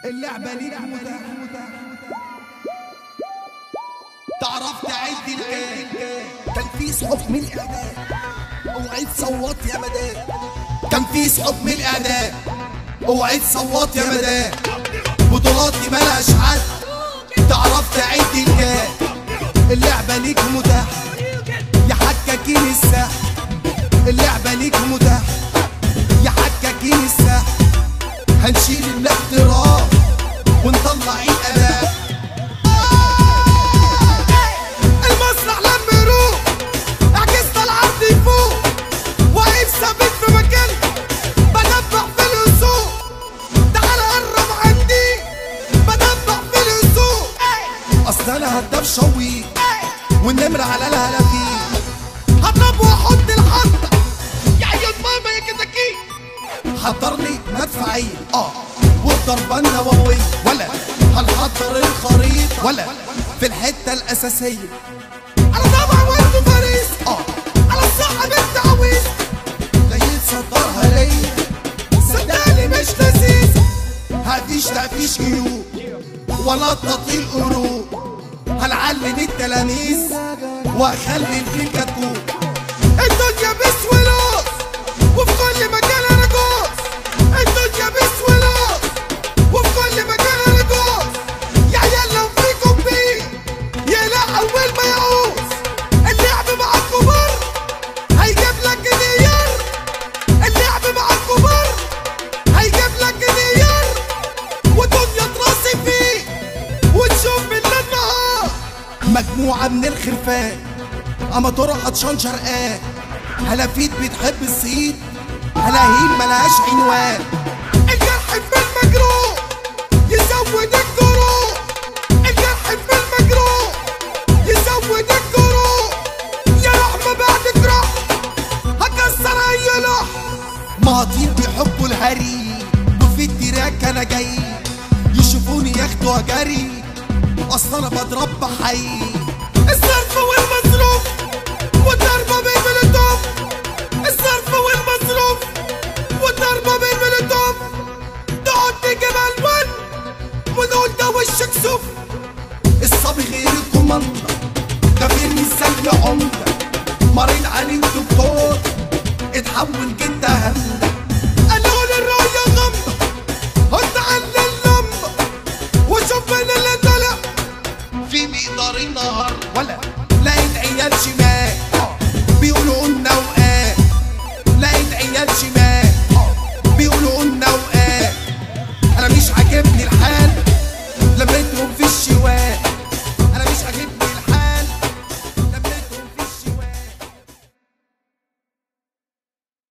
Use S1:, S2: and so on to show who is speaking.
S1: اللعبة ليك متاح تعرف تعد الكام كان في صحف من الإعدام اوعي تصوت يا مدام كان في صحف من الإعدام اوعي تصوت يا مدام بطولات دي ملهاش حد تعرف تعد الكام اللعبة ليك متاح يا حكاكين الساحة اللعبة ليك متاح يا حكاكين الساحة هنشيل الاحترام ونطلع الأداء المسرح لما يروح عكست العرض يفوق واقف ثابت في مكاني بدبح في الهسوق تعال قرب عندي بدبح في الهسوق اصل انا هداف شويق والنمر على الهلافين هضرب واحط الحطه يا عيون ماما يا كتاكيت حضر لي مدفعية اه والضربة النووية ولا هنحضر الخريطة ولا في الحتة الأساسية أنا طبعا وانت فارس اه على الصحة بنت عويس جاي تصدرها ليا صدقني مش لذيذ هديش تقفيش جيوب ولا تطيل قلوب هنعلم التلاميذ واخلي الفيل كتكوت الدنيا بسويلوس وفي كل مكان انا جوز الدنيا بسويلوس وفي كل مكان انا جوز يا عيال لو فيكم بيه يقلع اول ما يعوز اللعب مع الكبار هيجيب لك ديار اللعب مع الكبار هيجيب لك ديار ودنيا تراسي فيه وتشوف بالليل نهار مجموعة من الخرفان اما تروح عطشان شرقان هلافيت بتحب الصيد هلاهين ملهاش عنوان الجرح في المجروح يزود الجروح الجرح في المجروح يزود الجروح يا رحمة بعد جراح هكسر اي لح مهاطير بيحبوا الهري وفي التراك انا جاي يشوفوني ياخدوا جري اصل انا بضرب حي الصرف والمزيد